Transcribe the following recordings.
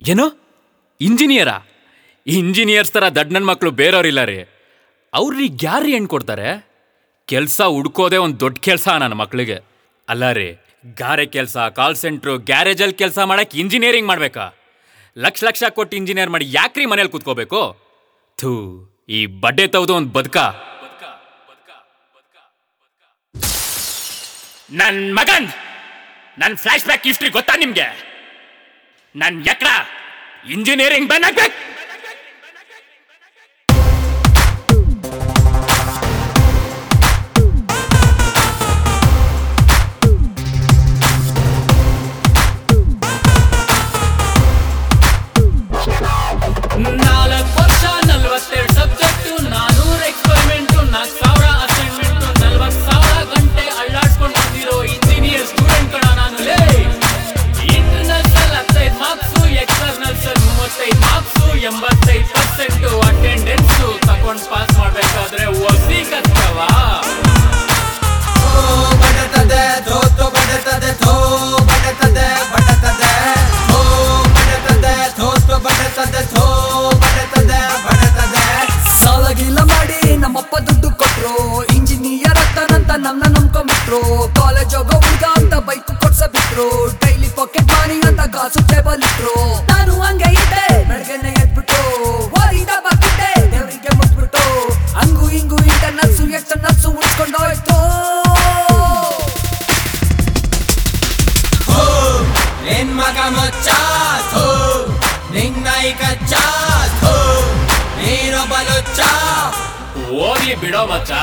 ಏನು ಇಂಜಿನಿಯರಾ ಇಂಜಿನಿಯರ್ಸ್ ಥರ ದಡ್ ನನ್ನ ಮಕ್ಕಳು ಬೇರೆಯವ್ರಿಲ್ಲ ರೀ ಅವ್ರಿಗೆ ಯಾರ್ರೀ ಹೆಣ್ಣು ಕೊಡ್ತಾರೆ ಕೆಲಸ ಹುಡ್ಕೋದೇ ಒಂದು ದೊಡ್ಡ ಕೆಲಸ ನನ್ನ ಮಕ್ಳಿಗೆ ಅಲ್ಲ ರೀ ಗಾರೆ ಕೆಲಸ ಕಾಲ್ ಸೆಂಟ್ರು ಗ್ಯಾರೇಜಲ್ಲಿ ಕೆಲಸ ಮಾಡಕ್ಕೆ ಇಂಜಿನಿಯರಿಂಗ್ ಮಾಡ್ಬೇಕಾ ಲಕ್ಷ ಲಕ್ಷ ಕೊಟ್ಟು ಇಂಜಿನಿಯರ್ ಮಾಡಿ ಯಾಕ್ರಿ ಮನೇಲಿ ಕೂತ್ಕೋಬೇಕು ಥೂ ಈ ಬಡ್ಡೆ ತವ್ದು ಒಂದು ಬದುಕ ನನ್ ಮಗನ್ ನನ್ ಫ್ಲಾಶ್ ಬ್ಯಾಕ್ ಹಿಸ್ಟ್ರಿ ಗೊತ್ತಾ ನಿಮ್ಗೆ ನನ್ ಎಕ್ರ ಇಂಜಿನಿಯರಿಂಗ್ ಬನ್ನಾಗ್ಬೇಕು ನಾಲ್ಕು ವರ್ಷ ನಲ್ವತ್ತೆರಡು ಸಬ್ಜೆಕ್ಟು ನಾನೂರು ಎಕ್ಸ್ಪರಿಮೆಂಟು ನಾಲ್ಕು ಸಾವಿರ ಅಸೈನ್ಮೆಂಟು ನಲ್ವತ್ತು ಸಾವಿರ ಗಂಟೆ ಅಳ್ಳಾಡ್ಸ್ಕೊಂಡು ಬಂದಿರೋ ಇಂಜಿನಿಯರ್ ಸ್ಟೂಡೆಂಟ್ ಕಣ ನಾನು ಲೇ ಇಂಟರ್ನಲ್ಸ್ ಅಲ್ಲಿ ಹತ್ತೈದು ಮಾರ್ಕ್ಸು ಎಕ್ಸ್ಟರ್ನಲ್ಸ್ ಅಲ್ಲಿ ಮೂವತ್ತೈದು ಮಾರ್ಕ್ಸು ಎಂಬತ್ತೈದು ಪರ್ಸೆಂಟು ಅಟೆಂಡೆನ್ಸು ತಗೊಂಡು ಪಾಸ್ ಮಾಡ್ಬೇಕಾದ್ರೆ ಒಸಿ ಕಷ್ಟವಾ ಬಡತದೆ ಥೋತು ಬಡತದೆ ಥೋ ಬಡತದೆ ಬಡತದೆ ಥೋ ಬಡತದೆ ಥೋತು ಬಡತದೆ ಥೋ ಬಡತದೆ ಬಡತದೆ ಸಾಲಗಿಲ್ಲ ಮಾಡಿ ನಮ್ಮಪ್ಪ ದುಡ್ಡು ಕೊಟ್ರು ಇಂಜಿನಿಯರ್ ಆಗ್ತಾನಂತ ನಮ್ನ ನಂಬ್ಕೊಂಬಿಟ್ರು ಕಾಲೇಜ್ ಹೋಗೋ ಹುಡುಗ ಅಂತ ಬೈಕ್ ಕೊಡ್ಸಬಿಟ್ರು ಡೈಲಿ ಪಾಕೆಟ್ ಮನಿ ಅಂತ ಕಾಸು ಟೇಬಲ್ ಇಟ್ರು ನಾನು ಹಂಗೆ ಇದ್ದೆ ಬೆಳಗ್ಗೆನೆ ಎದ್ಬಿಟ್ಟು ಓದಿದ ಬರ್ತಿದ್ದೆ ದೇವರಿಗೆ ಮುಟ್ಬಿಟ್ಟು ಹಂಗು ಹಿಂಗು ಇಂಟರ್ನಲ್ಸು ಎಕ್ಸ್ಟರ್ನಲ್ಸು ಉಳ್ಕೊಂಡೋಯ್ತು ನಿನ್ ಮಗ ಮುಚ್ಚ ಥೋ ನಿನ್ ನಾಯಿ ಕಚ್ಚ ಥೋ ನೀನೊಬ್ಬ ಲುಚ್ಚ ಹೋಗ್ಲಿ ಬಿಡೋ ಮಚ್ಚ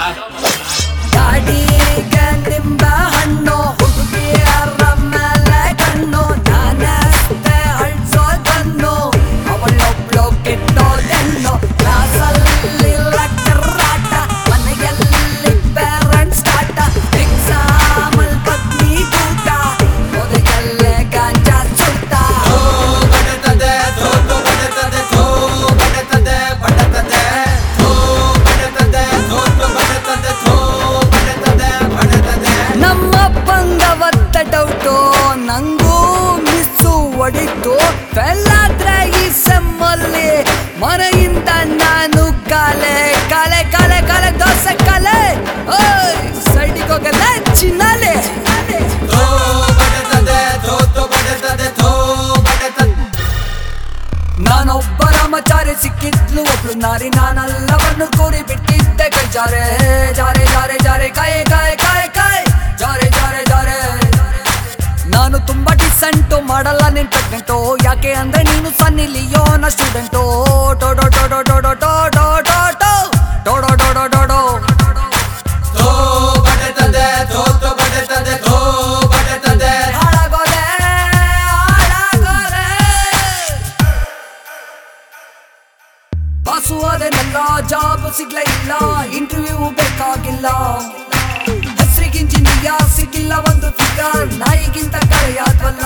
ಗಾಡಿಗೆ ನಿಂಬೆ ಹಣ್ಣು ಹುಡುಗಿಯರ ಮೇಲೆ ಕಣ್ಣು ನಾನಷ್ಟೇ ಅಳ್ಸೋದನ್ನು ಅವಳೊಬ್ಳು ಕೆಟ್ಟೋದೆನ್ನು ಕ್ಲಾಸಲ್ಲಿ ಲೆಕ್ಕರಾಟ ಮನೆಯಲ್ಲಿ ಪೇರೆಂಟ್ಸ್ ಕಾಟ ಎಕ್ಸಾಮಲ್ ಪತ್ನಿ ಕೂಟ ಒದಗಲ್ಲೇ ಗಾಂಜಾ ಸುತ್ತ ಥೋ ಬಡತದೆ ಥೋತು ಬಡತದೆ ಥೋ ಬಡತದೆ ಬಡತದೆ ಥೋ ಬಡತದೆ ಥೋತು ಬಡತದೆ ಥೋ ಬಡತದೆ ಬಡತದೆ ನಮ್ಮಪ್ಪಂಗವತ್ತ ಡೌಟು ನಂಗೂ ಮಿಸ್ಸು ಹೊಡಿತು ಫೆಲ್ಲಾದ್ರೆ ಈ ಸೆಮ್ಮಲ್ಲಿ ಮನೆಯಿಂದ ನಾನು ಕಾಲೆ ಕಾಲೆ ಕಾಲೆ ಕಾಲೆ ದೋಸೆ ಕಾಲೆ ಓಯ್ ಸೈಡಿಗೆ ಹೋಗಲ್ಲ ಚಿನ್ನಾಲೆ ಥೋ ಬಡತದೆ ಥೋತು ಬಡತದೆ ಥೋ ಬಡತದೆ ನಾನೊಬ್ಬ ರಾಮಚಾರಿ ಸಿಕ್ಕಿದ್ಲು ಒಬ್ಳು ನಾರಿ ನಾನೆಲ್ಲವನ್ನು ಕೂರಿ ಬಿಟ್ಟಿದ್ದೆ ಕೈ ಜಾರೆ ಜಾರೆ ಜಾರೆ ಜಾರೆ ಕಾಯೆ ಕಾಯೆ ಕಾಯೆ ಕಾಯೆ ಜಾರೆ ಜಾರೆ ಜಾರೆ ನಾನು ತುಂಬಾ ಡಿಸೆಂಟು ಮಾಡಲ್ಲ ನಿನ್ ಪ್ರೆಗ್ನೆಂಟು ಯಾಕೆ ಅಂದ್ರೆ ನೀನು ಸನ್ನಿ ಲಿಯೋನ ಸ್ಟೂಡೆಂಟು ಟೋಡೋ ಟೋಡೋ ಟೋಡೋ ಟೋಡೋ ಟೋಟೋ ಟೋಡೋ ಟೋಡೋ ಟೋಡೋ ಥೋ ಬಡತದೆ ಥೋತು ಬಡತದೆ ಥೋ ಬಡತದೆ ಹಾಳಾಗೋದೆ ಹಾಳಾಗೋದೆ ಪಾಸು ಆದೆನಲ್ಲ ಜಾಬ್ ಸಿಗ್ಲೇ ಇಲ್ಲ ಇಂಟರ್ವ್ಯೂ ಬೇಕಾಗಿಲ್ಲ ಹೆಸರಿಗೆ ಇಂಜಿನಿಯರ್ ಸಿಕ್ಕಿಲ್ಲ ಒಂದು ಫಿಗರ್ ನಾಯಿಗಿಂತ ಕರೆಯಾದ್ವಲ್ಲ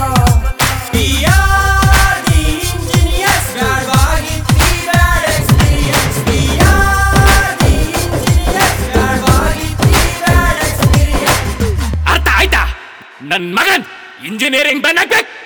PR the engineers ಬ್ಯಾಡ್ವಾಗಿದ್ದಿ bad experience. PR the engineers ಬ್ಯಾಡ್ವಾಗಿದ್ದಿ ಬ್ಯಾಡ್ experience. ಅರ್ಥ ಆಯ್ತಾ ನನ್ ಮಗನ್ ಇಂಜಿನಿಯರಿಂಗ್ ಬನ್ನಾಗ್ಬೇಕು